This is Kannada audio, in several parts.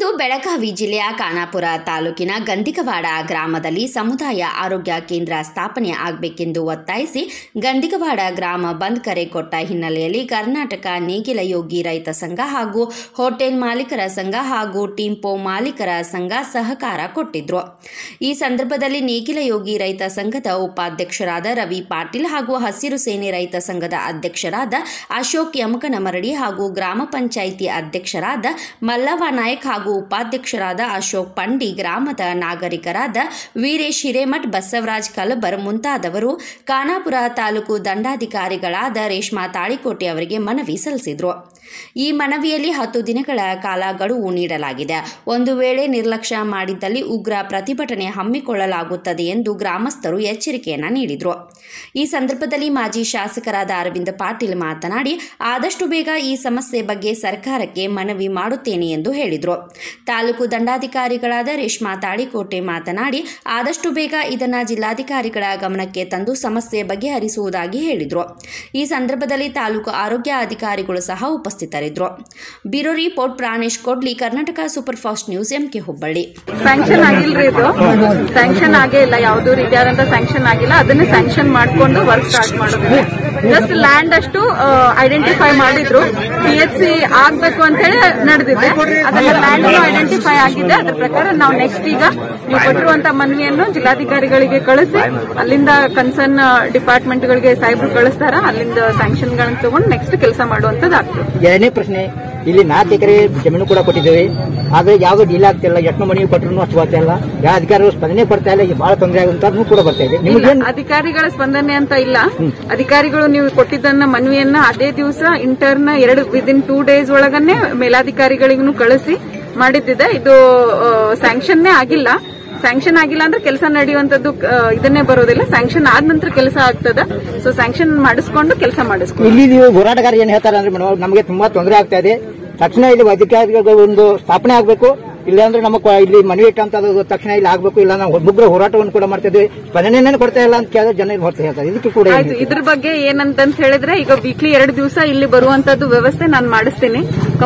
ಬೆಳಗಾವಿ ಜಿಲ್ಲೆಯ ಖಾನಾಪುರ ತಾಲೂಕಿನ ಗಂದಿಗವಾಡ ಗ್ರಾಮದಲ್ಲಿ ಸಮುದಾಯ ಆರೋಗ್ಯ ಕೇಂದ್ರ ಸ್ಥಾಪನೆ ಆಗಬೇಕೆಂದು ಒತ್ತಾಯಿಸಿ ಗಂದಿಗವಾಡ ಗ್ರಾಮ ಬಂದ್ ಕರೆ ಕೊಟ್ಟ ಹಿನ್ನೆಲೆಯಲ್ಲಿ ಕರ್ನಾಟಕ ನೇಗಿಲ ಯೋಗಿ ರೈತ ಸಂಘ ಹಾಗೂ ಹೋಟೆಲ್ ಮಾಲೀಕರ ಸಂಘ ಹಾಗೂ ಟಿಂಪೋ ಮಾಲೀಕರ ಸಂಘ ಸಹಕಾರ ಕೊಟ್ಟಿದ್ರು ಈ ಸಂದರ್ಭದಲ್ಲಿ ನೇಗಿಲ ಯೋಗಿ ರೈತ ಸಂಘದ ಉಪಾಧ್ಯಕ್ಷರಾದ ರವಿ ಪಾಟೀಲ್ ಹಾಗೂ ಹಸಿರು ಸೇನೆ ರೈತ ಸಂಘದ ಅಧ್ಯಕ್ಷರಾದ ಅಶೋಕ್ ಯಮಕನಮರಡಿ ಹಾಗೂ ಗ್ರಾಮ ಪಂಚಾಯಿತಿ ಅಧ್ಯಕ್ಷರಾದ ಮಲ್ಲವ್ವ ನಾಯಕ್ ಹಾಗೂ ಉಪಾಧ್ಯಕ್ಷರಾದ ಅಶೋಕ್ ಪಂಡಿ ಗ್ರಾಮದ ನಾಗರಿಕರಾದ ವೀರೇಶ್ ಹಿರೇಮಠ್ ಬಸವರಾಜ್ ಕಲಬರ್ ಮುಂತಾದವರು ಖಾನಾಪುರ ತಾಲೂಕು ದಂಡಾಧಿಕಾರಿಗಳಾದ ರೇಷ್ಮಾ ತಾಳಿಕೋಟೆ ಅವರಿಗೆ ಮನವಿ ಸಲ್ಲಿಸಿದರು ಈ ಮನವಿಯಲ್ಲಿ ಹತ್ತು ದಿನಗಳ ಕಾಲ ಗಡುವು ನೀಡಲಾಗಿದೆ ಒಂದು ವೇಳೆ ನಿರ್ಲಕ್ಷ್ಯ ಮಾಡಿದ್ದಲ್ಲಿ ಉಗ್ರ ಪ್ರತಿಭಟನೆ ಹಮ್ಮಿಕೊಳ್ಳಲಾಗುತ್ತದೆ ಎಂದು ಗ್ರಾಮಸ್ಥರು ಎಚ್ಚರಿಕೆಯನ್ನ ನೀಡಿದರು ಈ ಸಂದರ್ಭದಲ್ಲಿ ಮಾಜಿ ಶಾಸಕರಾದ ಅರವಿಂದ ಪಾಟೀಲ್ ಮಾತನಾಡಿ ಆದಷ್ಟು ಬೇಗ ಈ ಸಮಸ್ಯೆ ಬಗ್ಗೆ ಸರ್ಕಾರಕ್ಕೆ ಮನವಿ ಮಾಡುತ್ತೇನೆ ಎಂದು ಹೇಳಿದರು ತಾಲೂಕು ದಂಡಾಧಿಕಾರಿಗಳಾದ ರೇಷ್ಮಾ ತಾಳಿಕೋಟೆ ಮಾತನಾಡಿ ಆದಷ್ಟು ಬೇಗ ಇದನ್ನ ಜಿಲ್ಲಾಧಿಕಾರಿಗಳ ಗಮನಕ್ಕೆ ತಂದು ಸಮಸ್ಯೆ ಬಗೆಹರಿಸುವುದಾಗಿ ಹೇಳಿದರು ಈ ಸಂದರ್ಭದಲ್ಲಿ ತಾಲೂಕು ಆರೋಗ್ಯ ಅಧಿಕಾರಿಗಳು ಸಹ ಉಪಸ್ಥಿತರಿದ್ದರು bureau report Pranesh Kodli Karnataka super fast news MK Hubballi sanction ಆಗಿಲ್ರಿ ಇದು ಸ್ಯಾಂಕ್ಷನ್ ಆಗೇ ಇಲ್ಲ ಯಾವುದೂ ರೀತಿಯಾದಂತ ಸ್ಯಾಂಕ್ಷನ್ ಆಗಿಲ್ಲ ಅದನ್ನೇ ಸ್ಯಾಂಕ್ಷನ್ ಮಾಡ್ಕೊಂಡು ವರ್ಕ್ ಸ್ಟಾರ್ಟ್ ಮಾಡಿದ್ವಿ ಜಸ್ಟ್ ಲ್ಯಾಂಡ್ ಅಷ್ಟು ಐಡೆಂಟಿಫೈ ಮಾಡಿದ್ರು ಪಿ ಎಚ್ ಸಿ ಆಗ್ಬೇಕು ಅಂತ ಹೇಳಿ ನಡೆದಿದೆ ಅದನ್ನ ಲ್ಯಾಂಡ್ ಐಡೆಂಟಿಫೈ ಆಗಿದೆ ಅದ್ರ ಪ್ರಕಾರ ನಾವು ನೆಕ್ಸ್ಟ್ ಈಗ ನೀವು ಕೊಟ್ಟಿರುವಂತ ಮನವಿಯನ್ನು ಜಿಲ್ಲಾಧಿಕಾರಿಗಳಿಗೆ ಕಳಿಸಿ ಅಲ್ಲಿಂದ ಕನ್ಸರ್ನ್ ಡಿಪಾರ್ಟ್ಮೆಂಟ್ ಗಳಿಗೆ ಸಾಹೇಬ್ರು ಕಳಿಸ್ತಾರ ಅಲ್ಲಿಂದ ಸ್ಯಾಂಕ್ಷನ್ ಗಳನ್ನ ತಗೊಂಡು ನೆಕ್ಸ್ಟ್ ಕೆಲಸ ಮಾಡುವಂತದ್ದಾಗ್ತದೆ ಎರಡನೇ ಪ್ರಶ್ನೆ ಇಲ್ಲಿ ನಾಲ್ಕು ಎಕರೆ ಜಮೀನು ಕೂಡ ಕೊಟ್ಟಿದ್ದೇವೆ ಆದ್ರೆ ಯಾವ್ದು ಡೀಲ್ ಆಗ್ತಿಲ್ಲ ಎಷ್ಟು ಮನೆ ಕೊಟ್ಟರು ಅಷ್ಟು ಬರ್ತಾ ಇಲ್ಲ ಯಾವ ಅಧಿಕಾರಿಗಳು ಸ್ಪಂದನೆ ಕೊಡ್ತಾ ಇಲ್ಲ ಈಗ ಬಹಳ ತೊಂದರೆ ಆಗುವಂತದ್ದು ಕೂಡ ಬರ್ತಾ ಇದೆ ಇಲ್ಲ ನಿಮ್ಗೇನ್ ಅಧಿಕಾರಿಗಳ ಸ್ಪಂದನೆ ಅಂತ ಇಲ್ಲ ಅಧಿಕಾರಿಗಳು ನೀವು ಕೊಟ್ಟಿದ್ದನ್ನ ಮನವಿಯನ್ನ ಅದೇ ದಿವಸ ಇಂಟರ್ನ ಎರಡು ವಿದಿನ್ ಟೂ ಡೇಸ್ ಒಳಗನೆ ಮೇಲಾಧಿಕಾರಿಗಳಿಗೂ ಕಳಿಸಿ ಮಾಡಿದ್ದಿದೆ ಇದು ಸ್ಯಾಂಕ್ಷನ್ನೇ ಆಗಿಲ್ಲ ಸ್ಯಾಂಕ್ಷನ್ ಆಗಿಲ್ಲ ಅಂದ್ರೆ ಕೆಲಸ ನಡೆಯುವಂತದ್ದು ಆ, ಇದನ್ನೇ ಬರೋದಿಲ್ಲ ಸ್ಯಾಂಕ್ಷನ್ ಆದ ನಂತರ ಕೆಲಸ ಆಗ್ತದ ಸೊ ಸ್ಯಾಂಕ್ಷನ್ ಮಾಡಿಸ್ಕೊಂಡು ಕೆಲಸ ಮಾಡಿಸ್ಕೊಂಡು ಇಲ್ಲಿ ನೀವು ಹೋರಾಟಗಾರ ಏನ್ ಹೇಳ್ತಾರೆ ಅಂದ್ರೆ ಮೇಡಮ್ ನಮಗೆ ತುಂಬಾ ತೊಂದರೆ ಆಗ್ತಾ ಇದೆ ತಕ್ಷಣ ಇಲ್ಲಿ ಅಧಿಕಾರಿಗಳ ಒಂದು ಸ್ಥಾಪನೆ ಆಗಬೇಕು ಇಲ್ಲಾಂದ್ರೆ ನಮ್ಮ ಕ- ಇಲ್ಲಿ ಮನವಿ ಇಟ್ಟಂತದ್ದು ತಕ್ಷಣ ಇಲ್ಲಿ ಆಗ್ಬೇಕು ಇಲ್ಲ ನಾವು ಮುಗ್ರ ಹೋರಾಟವನ್ನು ಕೂಡ ಮಾಡ್ತಾ ಇದ್ವಿ ಸ್ಪಂದನೆ ಕೊಡ್ತಾ ಇಲ್ಲ ಅಂತ ಕೇಳಿದ್ರೆ ಜನ ಹೊರತು ಹೇಳ್ತಾರೆ ಇದಕ್ಕೆ ಕೂಡ ಏನ್ ಆಯ್ತು ಹೇಳ್ತೀರಾ? ಇದ್ರ ಬಗ್ಗೆ ಏನಂತ ಹೇಳಿದ್ರೆ ಈಗ ವೀಕ್ಲಿ ಎರಡು ದಿವಸ ಇಲ್ಲಿ ಬರುವಂತದ್ದು ವ್ಯವಸ್ಥೆ ನಾನು ಮಾಡಿಸ್ತೀನಿ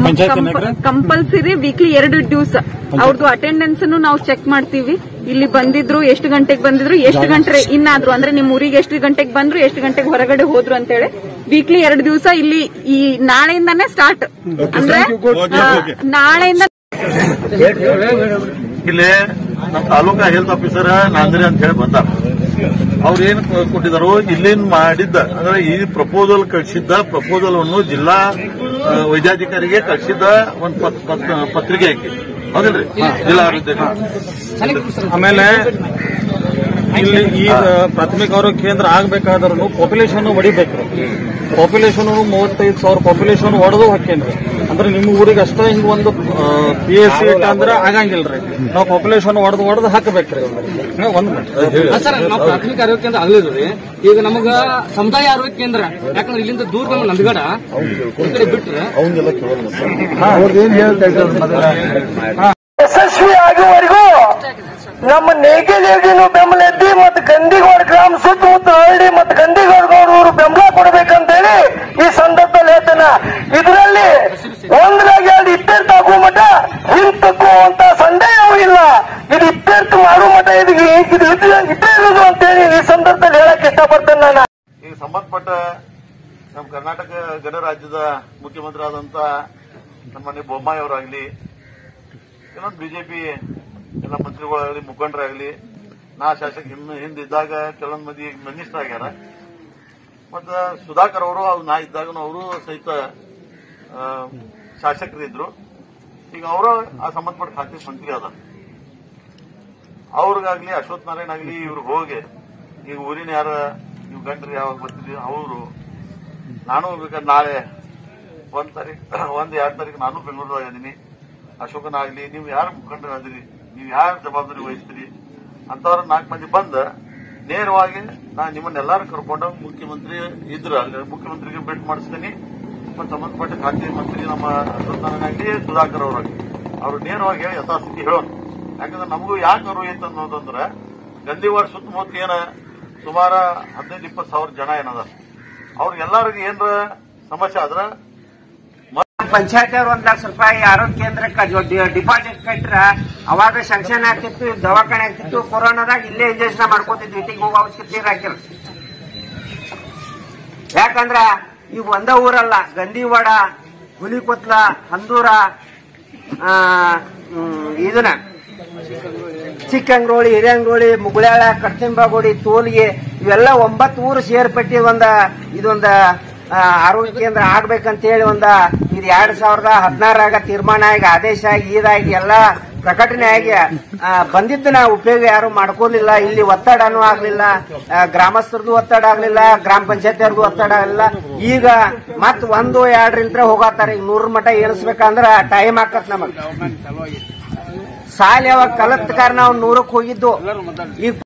ಕಂಪಲ್ಸರಿ ವೀಕ್ಲಿ ಎರಡು ದಿವಸ ಅವ್ರದ್ದು ಅಟೆಂಡೆನ್ಸ್ ನಾವು ಚೆಕ್ ಮಾಡ್ತೀವಿ ಇಲ್ಲಿ ಬಂದಿದ್ರು ಎಷ್ಟು ಗಂಟೆಗೆ ಬಂದಿದ್ರು ಎಷ್ಟು ಗಂಟೆ ಇನ್ನಾದ್ರು ಅಂದ್ರೆ ನಿಮ್ ಊರಿಗೆ ಎಷ್ಟು ಗಂಟೆಗೆ ಬಂದ್ರು ಎಷ್ಟು ಗಂಟೆಗೆ ಹೊರಗಡೆ ಹೋದ್ರು ಅಂತೇಳಿ ವೀಕ್ಲಿ ಎರಡು ದಿವಸ ಇಲ್ಲಿ ಈ ನಾಳೆಯಿಂದಾನೇ ಸ್ಟಾರ್ಟ್ ಅಂದ್ರೆ ಆ, ನಾಳೆಯಿಂದ ಇಲ್ಲಿ ನಮ್ಮ ತಾಲೂಕಾ ಹೆಲ್ತ್ ಆಫೀಸರ್ ನಾಂದ್ರಿ ಅಂತ ಹೇಳಿ ಬಂದಾರ ಅವ್ರು ಏನ್ ಕೊ- ಕೊಟ್ಟಿದಾರೋ ಇಲ್ಲಿಂದ ಮಾಡಿದ್ದ ಅಂದ್ರೆ ಈ ಪ್ರಪೋಸಲ್ ಕಳಿಸಿದ್ದ ಪ್ರಪೋಸಲ್ ಅನ್ನು ಜಿಲ್ಲಾ ಆ, ವೈದ್ಯಾಧಿಕಾರಿಗೆ ಕಳಿಸಿದ್ದ ಒಂದು ಪತ್- ಪತ್- ಪತ್ರಿಕೆ ಹಾಕಿ ಹೌದಿಲ್ರಿ ಜಿಲ್ಲಾ ಆರೋಗ್ಯ ಆಮೇಲೆ ಇಲ್ಲಿ ಈಗ ಪ್ರಾಥಮಿಕ ಆರೋಗ್ಯ ಕೇಂದ್ರ ಆಗ್ಬೇಕಾದ್ರೂ ಪಾಪ್ಯುಲೇಷನ್ ಹೊಡಿಬೇಕು ಪಾಪ್ಯುಲೇಷನ್ ಮೂವತ್ತೈದು ಸಾವಿರ ಪಾಪ್ಯುಲೇಷನ್ ಹೊಡೆದು ಹಾಕೇನ್ರಿ ಅಂದ್ರೆ ನಿಮ್ಮ ಊರಿಗೆ ಅಷ್ಟೇ ಹಿಂಗ ಒಂದು ಪಿ ಎಸ್ ಸಿ ಅಂದ್ರೆ ಆಗಂಗಿಲ್ರಿ ನಾವು ಪಾಪ್ಯುಲೇಷನ್ ಹೊಡೆದು ಹೊಡೆದು ಹಾಕಬೇಕ್ರಿ ಹ್ಮ್, ಒಂದ್ minute. ಸರ್ ನಾವು ಪ್ರಾಥಮಿಕ ಆರೋಗ್ಯ ಕೇಂದ್ರ ಆಗ್ಲಿದ್ರಿ ಈಗ ನಮಗ ಸಮುದಾಯ ಆರೋಗ್ಯ ಕೇಂದ್ರ ಯಾಕಂದ್ರೆ ಇಲ್ಲಿಂದ ದೂರ ನಮ್ಮ ನಂದಗಡ ಈ ಕಡೆ ಬಿಟ್ರೆ ಯಶಸ್ವಿ ಆಗುವವರೆಗೂ ನಮ್ಮ ನೇಗಿಲಿಗಿನೂ ಬೆಂಬಲ ಎದ್ದಿ ಮತ್ತು ಗಂದಿಗೋಡ ಗ್ರಾಮ ಸುತ್ತಮುತ್ತ ಹಳ್ಳಿ ಮತ್ತು ಗಂದಿಗೋಡ ಗೌಡರು ಬೆಂಬಲ ಕೊಡಬೇಕಂತೇಳಿ ಈ ಸಂದರ್ಭದಲ್ಲಿ ಹೇಳ್ತೇನೆ ಇದರಲ್ಲಿ ಒಂದ್ರಾಗ ಎರಡು ಇತ್ಯರ್ಥ ಆಗುವ ಮಠ ಹಿಂತಕ್ಕುವಂತ ಸಂದೇಹವೂ ಇಲ್ಲ ಇದು ಇತ್ಯರ್ಥ ಮಾಡುವ ಮಠ ಇದು ಇದು ಇದು ಇದ್ದೇ ಇರುವುದು ಅಂತೇಳಿ ಈ ಸಂದರ್ಭದಲ್ಲಿ ಹೇಳಕ್ ಇಷ್ಟಪಡ್ತೇನೆ ನಾನು ಈಗ ಸಂಬಂಧಪಟ್ಟ ನಮ್ಮ ಕರ್ನಾಟಕ ಗಣರಾಜ್ಯದ ಮುಖ್ಯಮಂತ್ರಿ ಆದಂತ ನಮ್ಮ ಮನೆ ಬೊಮ್ಮಾಯಿ ಅವರಾಗ್ಲಿ ಇನ್ನೊಂದು ಬಿಜೆಪಿ ಎಲ್ಲ ಮಂತ್ರಿಗಳಾಗಲಿ ಮುಖಂಡರಾಗಲಿ ನಾ ಶಾಸಕ ಇನ್ನು ಹಿಂದಿದ್ದಾಗ ಕೆಲವೊಂದು ಮಂದಿ ಮಿನಿಸ್ಟರ್ ಆಗ್ಯಾರ ಮತ್ತ ಸುಧಾಕರ್ ಅವರು ಅವ್ರು ನಾ ಇದ್ದಾಗ ಅವರು ಸಹಿತ ಆ, ಶಾಸಕರಿದ್ರು ಈಗ ಅವರು ಆ ಸಂಬಂಧಪಟ್ಟ ಖಾತೆ ಮಂತ್ರಿ ಅದ ಅವ್ರಿಗಾಗ್ಲಿ ಅಶ್ವಥ್ ನಾರಾಯಣ ಆಗ್ಲಿ ಇವ್ರು ಹೋಗಿ ಈಗ ಊರಿನ ಯಾರ ನೀವು ಗಂಡ್ರಿ ಯಾವಾಗ ಬರ್ತೀರಿ ಅವರು ನಾನು ಬೇಕಾದ್ರೆ ನಾಳೆ ಒಂದ್ ತಾರೀಕು ಒಂದ್ ಎರಡ್ ತಾರೀಕು ನಾನು ಬೆಂಗಳೂರದಾಗ ಇದೀನಿ ಅಶೋಕನ ಆಗ್ಲಿ ನೀವು ಯಾರು ಮುಖಂಡರಾದಿರಿ ನೀವು ಯಾರು ಜವಾಬ್ದಾರಿ ವಹಿಸ್ತೀರಿ ಅಂತವ್ರ ನಾಲ್ಕು ಮಂದಿ ಬಂದ ನೇರವಾಗಿ ನಾನು ನಿಮ್ಮನ್ನೆಲ್ಲಾರು ಕರ್ಕೊಂಡು ಮುಖ್ಯಮಂತ್ರಿ ಇದ್ರು ಅಲ್ಲಿ ಮುಖ್ಯಮಂತ್ರಿಗೆ ಭೇಟಿ ಮಾಡಿಸ್ತೀನಿ ಮತ್ತು ಸಂಬಂಧಪಟ್ಟ ಖಾತೆ ಮಂತ್ರಿ ನಮ್ಮ ಅಶ್ವಥ್ ನಾರಾಯಣ ಆಗ್ಲಿ ಸುಧಾಕರ್ ಅವರಾಗ್ಲಿ ಅವ್ರು ನೇರವಾಗಿ ಹೇಳಿ ಯಥಾಸ್ಥಿತಿ ಹೇಳೋಣ ಯಾಕಂದ್ರೆ ನಮಗೂ ಯಾಕೆ ಅರಿವು ಐತೆ ಅನ್ನೋದಂದ್ರೆ ಗಂದಿವಾಡ ಸುತ್ತಮುತ್ತ ಏನ ಸುಮಾರು ಹದಿನೈದು ಇಪ್ಪತ್ತು ಸಾವಿರ ಜನ ಏನದ ಅವ್ರಿಗೆಲ್ಲರಿಗೂ ಏನ್ರ ಸಮಸ್ಯೆ ಆದ್ರ ಪಂಚಾಯತ್ ಅವ್ರು ಒಂದ್ ಲಕ್ಷ ರೂಪಾಯಿ ಆರೋಗ್ಯ ಕೇಂದ್ರಕ್ಕೆ ಡಿಪಾಸಿಟ್ ಕಟ್ರ ಅವಾಗ ಸಂಕ್ಷನ್ ಆಗ್ತಿತ್ತು ಇಲ್ಲಿ ದವಾಖಾನೆ ಆಗ್ತಿತ್ತು ಕೊರೋನಾದಾಗ ಇಲ್ಲೇ ಇಂಜೆಕ್ಷನ್ ಮಾಡ್ಕೋತಿದ್ವಿ ಇಟ್ಟಿಗೆ ಹೋಗೋ ಅವಶ್ಯಕತೆ ಹಾಕಿರ ಯಾಕಂದ್ರ ಈಗ ಒಂದ ಊರಲ್ಲ ಗಂದಿವಾಡ ಹುಲಿಕೊತ್ಲ ಹಂದೂರ ಆ, ಹ್ಮ್, ಇದನ್ನ ಚಿಕ್ಕಂಗ್ರೋಳಿ ಹಿರಿಯಂಗ್ರೋಳಿ ಮುಗುಳ್ಯಾಳ ಕಡ್ತಿಂಬಾಗೋಡಿ ತೋಲಿಗೆ ಇವೆಲ್ಲ ಒಂಬತ್ತು ಊರು ಸೇರ್ಪಟ್ಟಿ ಒಂದ ಇದೊಂದ ಆ, ಆರೋಗ್ಯ ಕೇಂದ್ರ ಆಗ್ಬೇಕಂತ ಹೇಳಿ ಒಂದ ಇದು ಎರಡ್ ಸಾವಿರದ ಹದಿನಾರಾಗ ತೀರ್ಮಾನ ಆಗಿ ಆದೇಶ ಆಗಿ ಇದಾಗಿ ಎಲ್ಲ ಪ್ರಕಟಣೆ ಆಗಿ ಆ, ಬಂದಿದ್ದನ್ನ ಉಪಯೋಗ ಯಾರು ಮಾಡ್ಕೋಲಿಲ್ಲ ಇಲ್ಲಿ ಒತ್ತಡನೂ ಆಗ್ಲಿಲ್ಲ ಆ, ಗ್ರಾಮಸ್ಥರದು ಒತ್ತಡ ಆಗ್ಲಿಲ್ಲ ಗ್ರಾಮ ಪಂಚಾಯತ್ ಒತ್ತಡ ಆಗಲಿಲ್ಲ ಈಗ ಮತ್ ಒಂದು ಎರಡರಿಂದ ಹೋಗತ್ತಾರ ಈಗ ನೂರ ಮಟ ಏರಿಸ್ಬೇಕಂದ್ರ ಟೈಮ್ ಆಕತ್ ನಮಗ್ ಸಾಲ ಯಾವಾಗ ಕಲತ್ ಕಾರಣ ಅವ್ನು ನೂರಕ್ಕೆ ಹೋಗಿದ್ದು ಈಗ